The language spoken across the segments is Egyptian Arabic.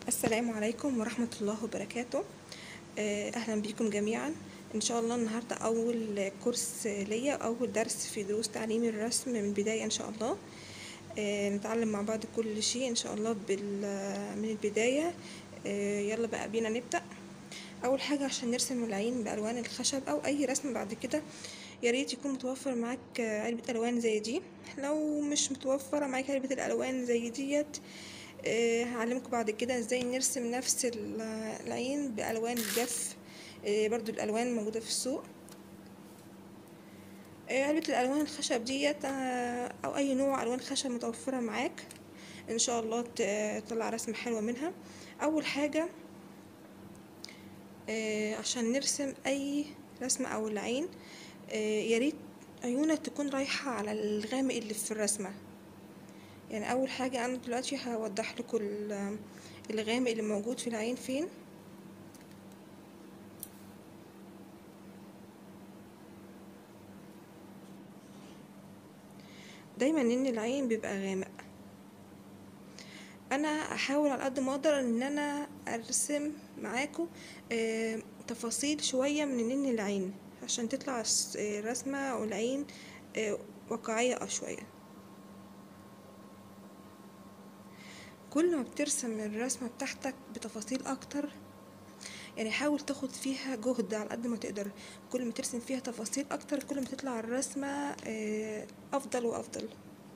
السلام عليكم ورحمة الله وبركاته آه، أهلا بكم جميعا إن شاء الله النهاردة أول كورس ليا أول درس في دروس تعليم الرسم من البداية إن شاء الله آه، نتعلم مع بعض كل شيء إن شاء الله بال- من البداية آه، يلا بقى بينا نبدأ أول حاجة عشان نرسم العين بألوان الخشب أو أي رسم بعد كده يا ريت يكون متوفر معاك آه، علبة ألوان زي دي لو مش متوفرة معاك علبة الألوان زي ديت آه، هعلمكم بعد كده ازاي نرسم نفس ال- العين بألوان الجاف آه، برضو الألوان موجودة في السوق آه، علبة الألوان الخشب ديت آه، أو أي نوع ألوان خشب متوفرة معاك إن شاء الله ت- تطلع رسمة حلوة منها أول حاجة آه، عشان نرسم أي رسمة أو العين آه، يا ريت عيونك تكون رايحة على الغامق اللي في الرسمة يعني اول حاجه انا دلوقتي هوضح لكم ال- الغامق اللي موجود في العين فين دايما ان العين بيبقى غامق انا احاول على قد ما اقدر ان انا ارسم معاكم آه، تفاصيل شويه من ان العين عشان تطلع الس- آه، الرسمه او العين آه، واقعيه شويه كل ما بترسم الرسمة بتاعتك بتفاصيل أكتر يعني حاول تاخد فيها جهد على قد ما تقدر كل ما ترسم فيها تفاصيل أكتر كل ما تطلع الرسمة آه، أفضل وأفضل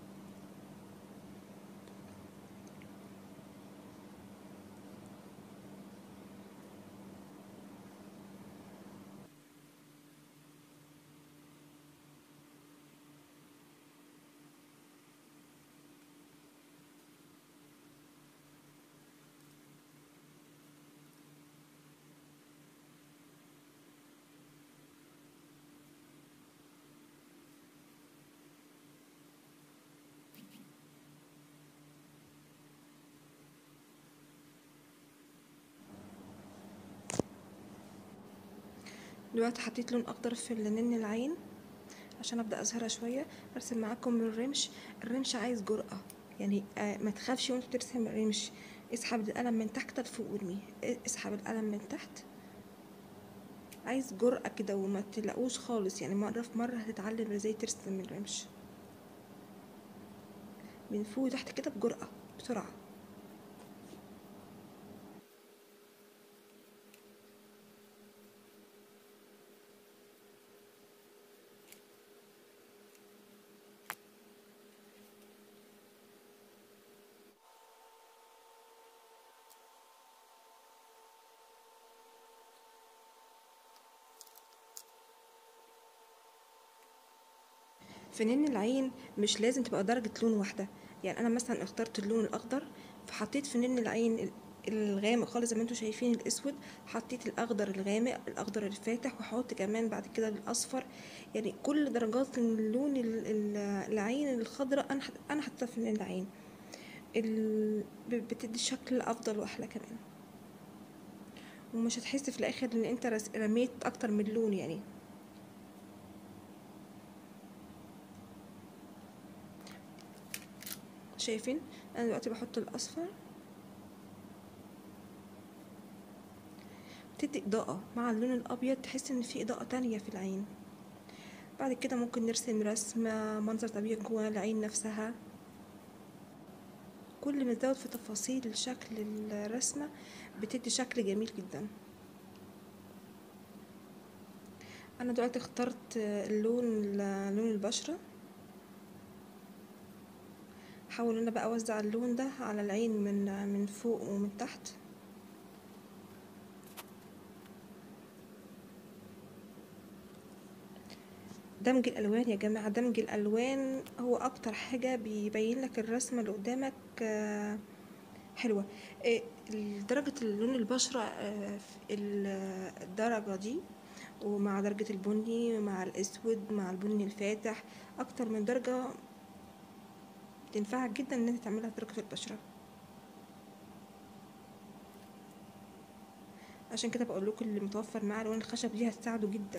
دلوقتي حطيت لون أخضر في النن العين عشان أبدأ أظهرها شوية أرسم معاكم الرمش الرمش عايز جرأة يعني آه، ما تخافش وانت بترسم الرمش اسحب القلم من تحت لفوق وارمي اسحب القلم من تحت عايز جرأة كده وما تلاقوش خالص يعني مرة في مرة هتتعلم ازاي ترسم الرمش من فوق تحت كده بجرأة بسرعة فنان العين مش لازم تبقى درجة لون واحدة يعني أنا مثلا اخترت اللون الأخضر فحطيت فنان العين ال- الغامق خالص زي ما انتوا شايفين الأسود حطيت الأخضر الغامق الأخضر الفاتح وحط كمان بعد كده الأصفر يعني كل درجات اللون ال- ال- العين الخضراء أنا حط- أنا حطيتها في فنان العين ال... ب- بتدي شكل أفضل وأحلى كمان ومش هتحس في الآخر إن أنت رس- رميت أكتر من لون يعني شايفين انا دلوقتي بحط الاصفر بتدي اضاءة مع اللون الابيض تحس ان في اضاءة تانية في العين بعد كده ممكن نرسم رسمة منظر طبيعي جوا العين نفسها كل ما تزود في تفاصيل شكل الرسمة بتدي شكل جميل جدا انا دلوقتي اخترت اللون لون البشرة حاول ان انا بقى اوزع اللون ده على العين من من فوق ومن تحت دمج الالوان يا جماعه دمج الالوان هو اكتر حاجه بيبين لك الرسمه اللي قدامك آه، حلوه آه، درجه اللون البشره آه، في ال- الدرجه دي ومع درجه البني مع الاسود مع البني الفاتح اكتر من درجه تنفعك جدا ان انت تعملها في درجة البشرة عشان كده بقول لكم اللي متوفر معاه الوان الخشب دي هتساعده جدا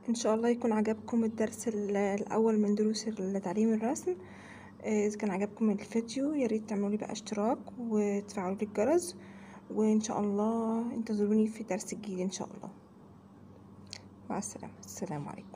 ان شاء الله يكون عجبكم الدرس ال- الاول من دروس تعليم الرسم آه، اذا كان عجبكم الفيديو يا ريت تعملوا لي بقى اشتراك وتفعلوا لي الجرس وان شاء الله انتظروني في درس جديد ان شاء الله مع السلامه السلام عليكم